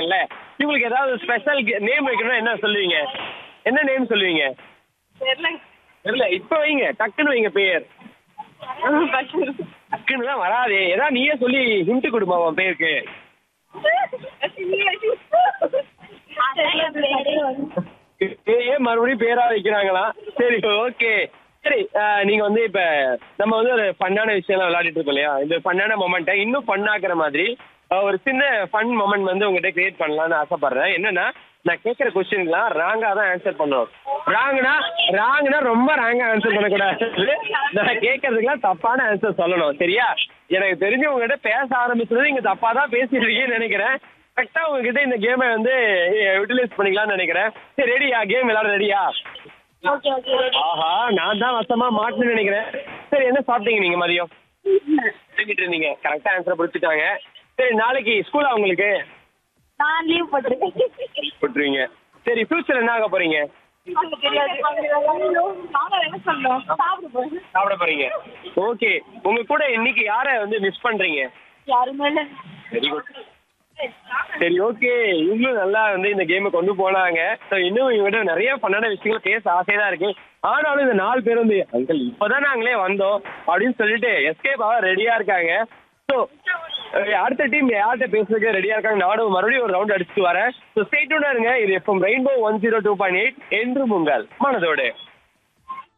இருக்காங்கல்ல இவங்களுக்கு ஏதாவது ஸ்பெஷல் நேம் வைக்கணும்னா என்ன சொல்லுவீங்க என்ன நேம் சொல்லுவீங்க தெரியல இப்ப வைங்க டக்குன்னு வைங்க பேர் டக்குன்னு தான் வராதே ஏதாவது நீயே சொல்லி ஹிண்ட் கொடுமா உன் பேருக்கு ஏன் மறுபடியும் பேரா வைக்கிறாங்களா சரி ஓகே சரி ஆஹ் நீங்க வந்து இப்ப நம்ம வந்து ஒரு ஃபன்னான விஷயம்லாம் விளையாடிட்டு இருக்கோம் இல்லையா இந்த ஃபன்னான மொமெண்ட்டை இன்னும் ஃபன்னாக்குற மாதிரி ஆஹ் ஒரு சின்ன ஃபன் மொமெண்ட் வந்து உங்ககிட்ட கிரியேட் பண்ணலாம்னு ஆசைப்படுறேன் என்னன்னா நான் கேட்குற கொஸ்டின்லாம் ராங்கா தான் ஆன்சர் பண்ணணும் ராங்னா ராங்னா ரொம்ப ராங்கா ஆன்சர் பண்ணக்கூடாது நான் கேட்கறதுக்குலாம் தப்பான ஆன்சர் சொல்லணும் சரியா எனக்கு தெரிஞ்சு உங்ககிட்ட பேச ஆரம்பிச்சது நீங்க தப்பா தான் பேசிட்டு இருக்கீங்கன்னு நினைக்கிறேன் கரெக்டா உங்ககிட்ட இந்த கேமை வந்து யூட்டிலைஸ் பண்ணிக்கலாம்னு நினைக்கிறேன் சரி ரெடியா கேம் விளையாட ரெடியா ஆஹா நான் தான் வசமா மாட்டுன்னு நினைக்கிறேன் சரி என்ன சாப்பிட்டீங்க நீங்க மதியம் தூங்கிட்டு இருந்தீங்க கரெக்டா ஆன்சர் பிடிச்சிட்டாங்க சரி நாளைக்கு ஸ்கூலா உங்களுக்கு நான் லீவ் போட்டிருக்கேன் விட்டுருவீங்க சரி ஃபியூச்சர் என்ன ஆக போறீங்க தெரியாது நாங்க என்ன சொல்றோம் சாப்பிட போறோம் சாப்பிட போறீங்க ஓகே உங்க கூட இன்னைக்கு யாரை வந்து மிஸ் பண்றீங்க யாருமே இல்ல வெரி குட் சரி ஓகே இவங்களும் நல்லா வந்து இந்த கேமை கொண்டு போனாங்க ஸோ இன்னும் இவங்ககிட்ட நிறைய பண்ணான விஷயங்கள் பேச ஆசையா தான் இருக்கு ஆனாலும் இந்த நாலு பேர் வந்து அங்கிள் இப்போதான் நாங்களே வந்தோம் அப்படின்னு சொல்லிட்டு எஸ்கேப் ஆக ரெடியா இருக்காங்க ஸோ அடுத்த டீம் யார்கிட்ட பேசுறதுக்கு ரெடியா இருக்காங்க நானும் மறுபடியும் ஒரு ரவுண்ட் அடிச்சுட்டு வரேன் ஸோ ஸ்டேட்டூனா இருங்க இது FM Rainbow one zero two point eight என்று உங்கள் மனதோடு